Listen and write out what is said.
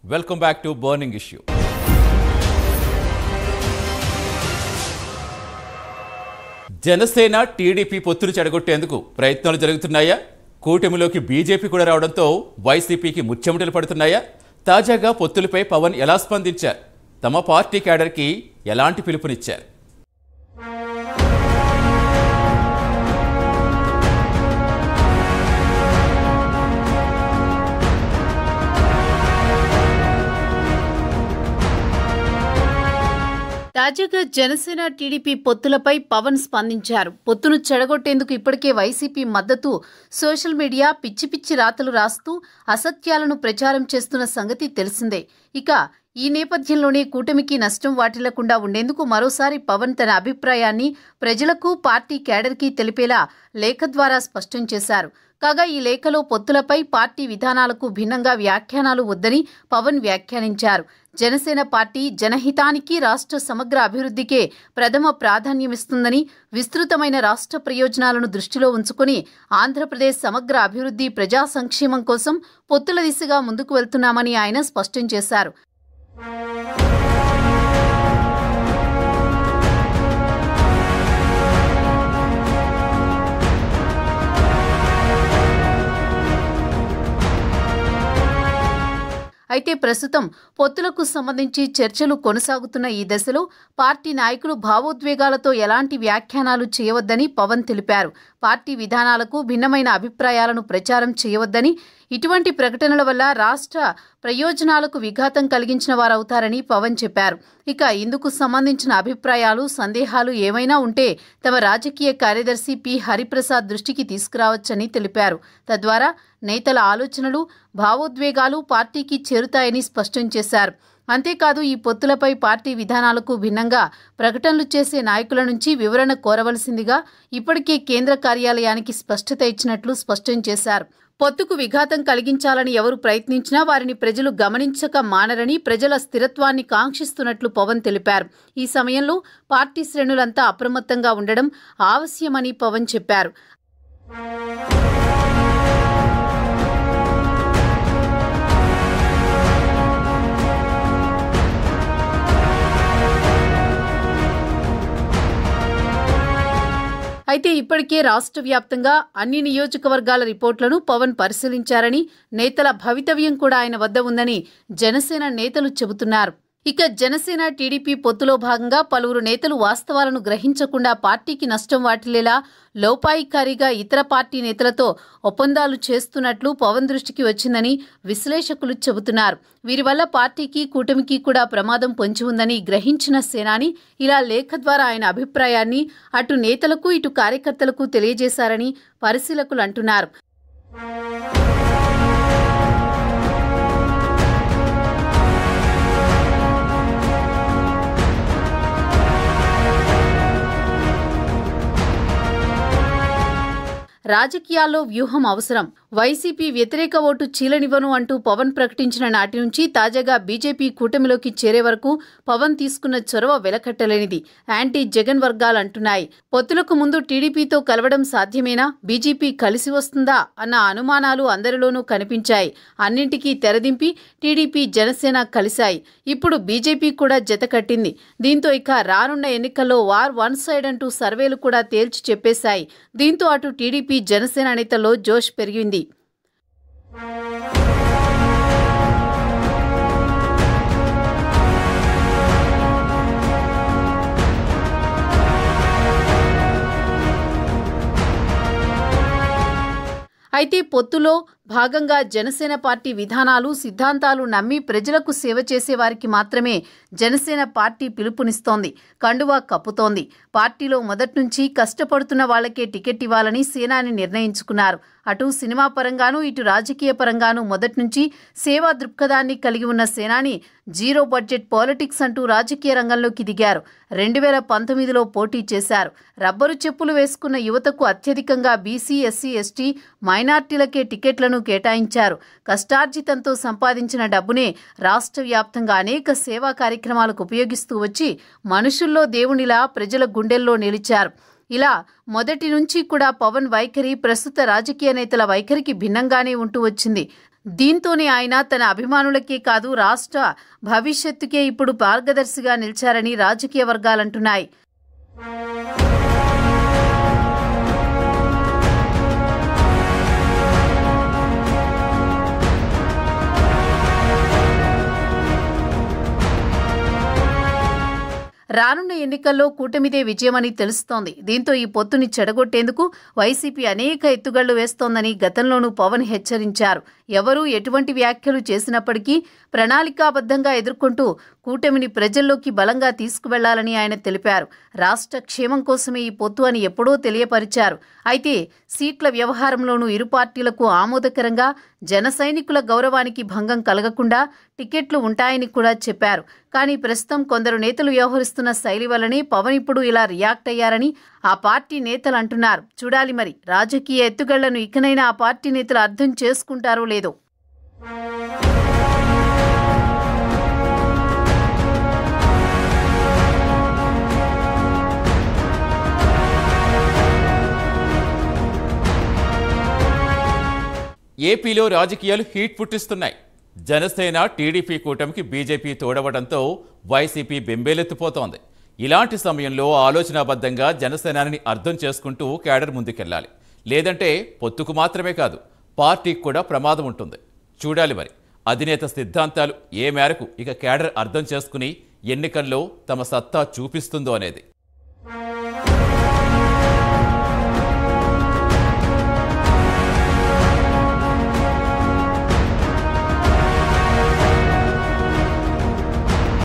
welcome back to burning issue Janasena TDP పొత్తులు చెడగొట్టేందుకు ప్రయత్నాలు జరుగుతున్నాయా కూటమిలోకి బీజేపీ కూడా రావడంతో వైసీపీకి ముచ్చెమటలు పడుతున్నాయా తాజాగా పొత్తులపై పవన్ ఎలా స్పందించారు తమ పార్టీ క్యాడర్కి ఎలాంటి పిలుపునిచ్చారు తాజాగా జనసేన టీడీపీ పొత్తులపై పవన్ స్పందించారు పొత్తును చెడగొట్టేందుకు ఇప్పటికే వైసీపీ మద్దతు సోషల్ మీడియా పిచ్చి పిచ్చి రాతలు రాస్తూ అసత్యాలను ప్రచారం చేస్తున్న సంగతి తెలిసిందే ఇక ఈ నేపథ్యంలోనే కూటమికి నష్టం వాటిల్లకుండా ఉండేందుకు మరోసారి పవన్ తన అభిప్రాయాన్ని ప్రజలకు పార్టీ కేడర్కి తెలిపేలా లేఖ ద్వారా స్పష్టం చేశారు కాగా ఈ లేఖలో పొత్తులపై పార్టీ విధానాలకు భిన్నంగా వ్యాఖ్యానాలు వద్దని పవన్ వ్యాఖ్యానించారు జనసేన పార్టీ జనహితానికి రాష్ట్ర సమగ్ర అభివృద్ధికే ప్రథమ ప్రాధాన్యమిస్తుందని విస్తృతమైన రాష్ట్ర ప్రయోజనాలను దృష్టిలో ఉంచుకుని ఆంధ్రప్రదేశ్ సమగ్ర అభివృద్ధి ప్రజా సంక్షేమం కోసం పొత్తుల దిశగా ముందుకు వెళ్తున్నామని ఆయన స్పష్టం చేశారు అయితే ప్రస్తుతం పొత్తులకు సంబంధించి చర్చలు కొనసాగుతున్న ఈ దశలో పార్టీ నాయకులు భావోద్వేగాలతో ఎలాంటి వ్యాఖ్యానాలు చేయవద్దని పవన్ తెలిపారు పార్టీ విధానాలకు భిన్నమైన అభిప్రాయాలను ప్రచారం చేయవద్దని ఇటువంటి ప్రకటనల వల్ల రాష్ట్ర ప్రయోజనాలకు విఘాతం కలిగించిన వారవుతారని పవన్ చెప్పారు ఇక ఇందుకు సంబంధించిన అభిప్రాయాలు సందేహాలు ఏమైనా ఉంటే తమ రాజకీయ కార్యదర్శి పి హరిప్రసాద్ దృష్టికి తీసుకురావచ్చని తెలిపారు తద్వారా నేతల ఆలోచనలు భావోద్వేగాలు పార్టీకి చేరుతాయని స్పష్టం చేశారు అంతేకాదు ఈ పొత్తులపై పార్టీ విధానాలకు భిన్నంగా ప్రకటనలు చేసే నాయకుల నుంచి వివరణ కోరవలసిందిగా ఇప్పటికే కేంద్ర కార్యాలయానికి స్పష్టత ఇచ్చినట్లు స్పష్టం చేశారు పొత్తుకు విఘాతం కలిగించాలని ఎవరు ప్రయత్నించినా వారిని ప్రజలు గమనించక మానరని ప్రజల స్థిరత్వాన్ని కాంక్షిస్తున్నట్లు పవన్ తెలిపారు ఈ సమయంలో పార్టీ శ్రేణులంతా అప్రమత్తంగా ఉండడం ఆవశ్యమని పవన్ చెప్పారు అయితే ఇప్పటికే రాష్ట్ర వ్యాప్తంగా అన్ని నియోజకవర్గాల రిపోర్టులను పవన్ పరిశీలించారని నేతల భవితవ్యం కూడా ఆయన వద్ద ఉందని జనసేన నేతలు చెబుతున్నారు ఇక జనసేన టీడీపీ పొత్తులో భాగంగా పలువురు నేతలు వాస్తవాలను గ్రహించకుండా పార్టీకి నష్టం వాటిల్లేలా లోపాయికారిగా ఇతర పార్టీ నేతలతో ఒప్పందాలు చేస్తున్నట్లు పవన్ దృష్టికి వచ్చిందని విశ్లేషకులు చెబుతున్నారు వీరి వల్ల పార్టీకి కూటమికి కూడా ప్రమాదం పొంచి ఉందని గ్రహించిన సేనాని ఇలా లేఖ ద్వారా ఆయన అభిప్రాయాన్ని అటు నేతలకు ఇటు కార్యకర్తలకు తెలియజేశారని పరిశీలకులు అంటున్నారు రాజకీయాల్లో వ్యూహం అవసరం వైసీపీ వ్యతిరేక ఓటు చీలనివ్వను అంటూ పవన్ ప్రకటించిన నాటి నుంచి తాజాగా బీజేపీ కూటమిలోకి చేరే వరకు పవన్ తీసుకున్న చొరవ వెలకట్టలేనిది యాంటీ జగన్ వర్గాలు అంటున్నాయి పొత్తులకు ముందు టీడీపీతో కలవడం సాధ్యమేనా బీజేపీ కలిసి వస్తుందా అన్న అనుమానాలు అందరిలోనూ కనిపించాయి అన్నింటికీ తెరదింపి టీడీపీ జనసేన కలిశాయి ఇప్పుడు బీజేపీ కూడా జతకట్టింది దీంతో ఇక రానున్న ఎన్నికల్లో వార్ వన్ సైడ్ అంటూ సర్వేలు కూడా తేల్చి చెప్పేశాయి దీంతో అటు టీడీపీ జనసేన నేతల్లో జోష్ పెరిగింది అయితే పొత్తులో భాగంగా జనసేన పార్టీ విధానాలు సిద్ధాంతాలు నమ్మి ప్రజలకు సేవ చేసే వారికి మాత్రమే జనసేన పార్టీ పిలుపునిస్తోంది కండువా కప్పుతోంది పార్టీలో మొదటి నుంచి కష్టపడుతున్న వాళ్లకే టికెట్ ఇవ్వాలని సేనాని నిర్ణయించుకున్నారు అటు సినిమా పరంగానూ ఇటు రాజకీయ పరంగానూ మొదటి నుంచి సేవా దృక్పథాన్ని కలిగి ఉన్న సేనాని జీరో బడ్జెట్ పాలిటిక్స్ అంటూ రాజకీయ రంగంలోకి దిగారు రెండు వేల పంతొమ్మిదిలో పోటీ చేశారు రబ్బరు చెప్పులు వేసుకున్న యువతకు అత్యధికంగా బీసీ ఎస్సీ ఎస్టీ మైనార్టీలకే టికెట్లను కేటాయించారు కష్టార్జితంతో సంపాదించిన డబ్బునే రాష్ట్ర వ్యాప్తంగా అనేక సేవా కార్యక్రమాలకు ఉపయోగిస్తూ వచ్చి మనుషుల్లో దేవునిలా ప్రజల గుండెల్లో నిలిచారు ఇలా మొదటి నుంచి కూడా పవన్ వైఖరి ప్రస్తుత రాజకీయ నేతల వైఖరికి భిన్నంగానే ఉంటూ వచ్చింది దీంతోనే ఆయన తన అభిమానులకే కాదు రాష్ట్ర భవిష్యత్తుకే ఇప్పుడు మార్గదర్శిగా నిలిచారని రాజకీయ వర్గాలంటున్నాయి రానున్న ఎన్నికల్లో కూటమిదే విజయమని తెలుస్తోంది దీంతో ఈ పొత్తుని చెడగొట్టేందుకు వైసీపీ అనేక ఎత్తుగళ్లు వేస్తోందని గతంలోనూ పవన్ హెచ్చరించారు ఎవరూ ఎటువంటి వ్యాఖ్యలు చేసినప్పటికీ ప్రణాళికాబద్ధంగా ఎదుర్కొంటూ కూటమిని ప్రజల్లోకి బలంగా తీసుకువెళ్లాలని ఆయన తెలిపారు రాష్ట్ర క్షేమం కోసమే ఈ పొత్తు అని ఎప్పుడో తెలియపరిచారు అయితే సీట్ల వ్యవహారంలోనూ ఇరు పార్టీలకు ఆమోదకరంగా జన సైనికుల గౌరవానికి భంగం కలగకుండా టికెట్లు ఉంటాయని కూడా చెప్పారు కానీ ప్రస్తుతం కొందరు నేతలు వ్యవహరిస్తున్న శైలి వల్లనే పవన్ ఇప్పుడు ఇలా రియాక్ట్ అయ్యారని ఆ పార్టీ నేతలు అంటున్నారు చూడాలి మరి రాజకీయ ఎత్తుగళ్లను ఇకనైనా ఆ పార్టీ నేతలు అర్థం చేసుకుంటారో లేదో ఏపీలో రాజకీయాలు హీట్ పుట్టిస్తున్నాయి జనసేన టీడీపీ కూటమికి బీజేపీ తోడవడంతో వైసీపీ బెంబేలెత్తిపోతోంది ఇలాంటి సమయంలో ఆలోచనాబద్ధంగా జనసేనాని అర్థం చేసుకుంటూ కేడర్ ముందుకెళ్లాలి లేదంటే పొత్తుకు మాత్రమే కాదు పార్టీకి కూడా ప్రమాదం ఉంటుంది చూడాలి మరి అధినేత సిద్ధాంతాలు ఏ మేరకు ఇక కేడర్ అర్థం చేసుకుని ఎన్నికల్లో తమ సత్తా చూపిస్తుందో అనేది